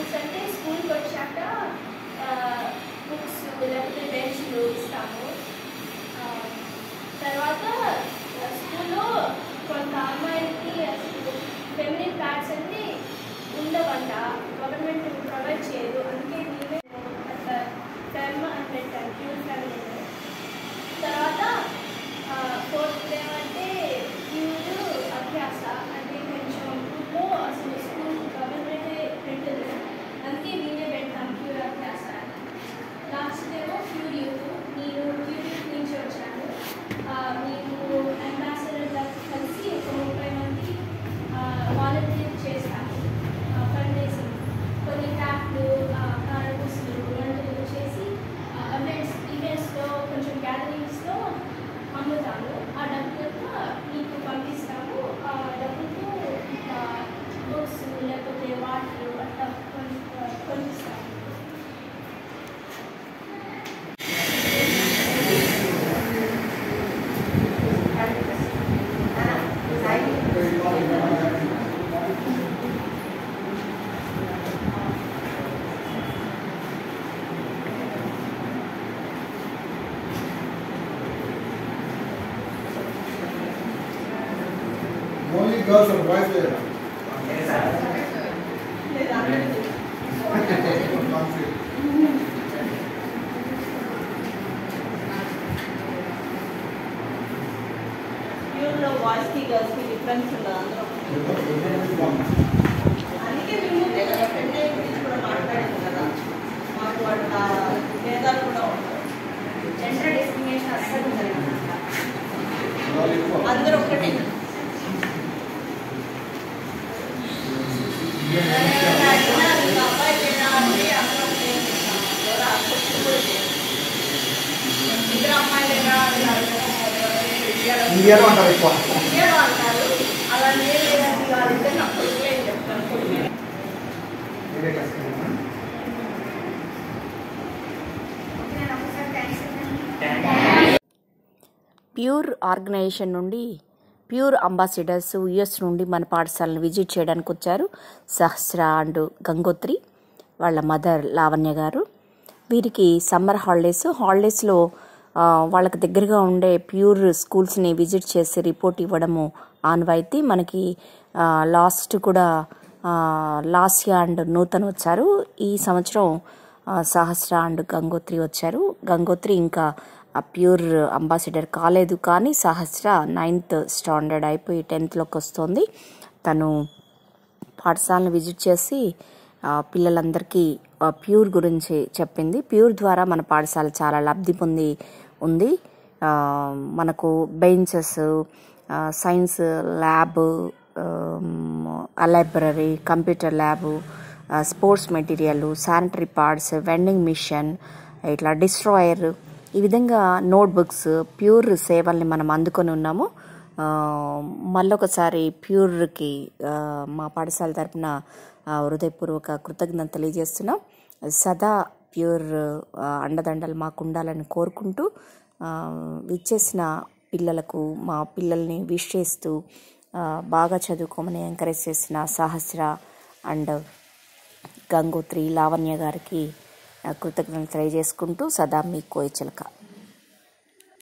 Schools అంటే స్కూల్కి వచ్చాక బుక్స్ లేకపోతే బెంచ్లు ఇస్తాము ఆ, తర్వాత ఆ, స్కూల్లో కొంత అమ్మాయిలకి అసలు ఫెమినిన్ ప్యాడ్స్ అంటే ఉండవంట గవర్నమెంట్ ప్రొవైడ్ చేయదు అందుకే మేమే అట్లా ఫెమ్ అని పెట్టాను ప్యూర్ ఫెమినిన్ తర్వాత ఫోర్త్ ఏమంటే ప్యూర్ అభ్యాస అంటే కొంచెం ఊళ్ళో అసలు స్కూల్ గవర్నమెంటే పెట్టదు అందుకే మేమే పెడతాం ప్యూర్ అభ్యాస లాస్ట్ ఏమో ప్యూర్ యూత్ నేను ప్యూర్ యూత్ నుంచి వచ్చాను ఆ, మేము అంబాసిడర్గా కలిసి ఒక ముప్పై మంది వాలంటీర్ చేస్తాము ఫండ్ రేసింగ్ కొన్ని క్రాఫ్ట్లు కారపూసలు వంటలు చేసి ఈవెంట్స్ ఈవెంట్స్లో కొంచెం గ్యాదరింగ్స్లో అమ్ముతాము ఆ డబ్బులతో మీకు పంపిస్తాము ఆ డబ్బులతో ఇంకా బుక్స్ లేకపోతే వాటర్ అట్లా కొన్- కొనిస్తాము Only girls and boys there. ప్యూర్లో బాయ్స్కి గర్ల్స్కి డిఫరెన్స్ ఉండదు అందరూ అందుకే మేము ముందే కదా ఫ్రెండ్ అయ్యి గురించి కూడా మాట్లాడాము కదా మాకు అట్లా భేదాలు కూడా ఉంటాయి జెండర్ డిస్క్రిమినేషన్ అస్సలు ఉండదు అందరూ ఒకటే ఎవరైనా అడిగినా మీకు అబ్బాయి లేదా అంటే అందరూ ఒకటే చెప్తాం. ఎవరో అసలు కూడా చేయరు. ఇద్దరు అమ్మాయిలేనా అని అడగడం ఇండియాలో ఇండియాలో అంటారు ఎక్కువ ఇండియాలో అంటారు అలా నేను లేదండి వాళ్ళిద్దరు నా కొడుకులే అని చెప్తాను కొడుకులే వేరే కష్టం ఓకే నేను ఒకసారి థ్యాంక్స్ చెప్పండి ప్యూర్ ఆర్గనైజేషన్ నుండి ప్యూర్ అంబాసిడర్స్ యుఎస్ నుండి మన పాఠశాలను విజిట్ చేయడానికి వచ్చారు సహస్ర అండ్ గంగోత్రి వాళ్ళ మదర్ లావణ్య గారు వీరికి సమ్మర్ హాలిడేస్ హాలిడేస్లో ఆ, వాళ్ళకి దగ్గరగా ఉండే ప్యూర్ స్కూల్స్ని విజిట్ చేసి రిపోర్ట్ ఇవ్వడము ఆనవాయితీ మనకి ఆ, లాస్ట్ కూడా ఆ, లాస్యా అండ్ నూతన్ వచ్చారు ఈ సంవత్సరం ఆ, సహస్ర అండ్ గంగోత్రి వచ్చారు గంగోత్రి ఇంకా ఆ ప్యూర్ అంబాసిడర్ కాలేదు కానీ సహస్ర నైన్త్ స్టాండర్డ్ అయిపోయి టెన్త్లోకి వస్తుంది తను పాఠశాలను విజిట్ చేసి ఆ, పిల్లలందరికీ ఆ, ప్యూర్ గురించి చెప్పింది ప్యూర్ ద్వారా మన పాఠశాల చాలా లబ్ధి పొంది ఉంది ఆ, మనకు benches science lab library computer lab sports material sanitary pads vending machine ఇట్లా డిస్ట్రాయర్ ఈ విధంగా నోట్బుక్స్ ప్యూర్ సేవల్ని మనం అందుకొని ఉన్నాము ఆ, మళ్ళొకసారి ప్యూర్కి ఆ, మా పాఠశాల తరపున ఆ, హృదయపూర్వక కృతజ్ఞత తెలియజేస్తున్నాం సదా ప్యూర్ ఆ, అండదండలు మాకు ఉండాలని కోరుకుంటూ ఆ, విచ్చేసిన పిల్లలకు మా పిల్లల్ని విష్ చేస్తూ ఆ, బాగా చదువుకోమని ఎంకరేజ్ చేసిన సహస్ర అండ్ గంగోత్రి లావణ్య గారికి ఆ, కృతజ్ఞతలు తెలియజేసుకుంటూ సదా మీ కోయచలక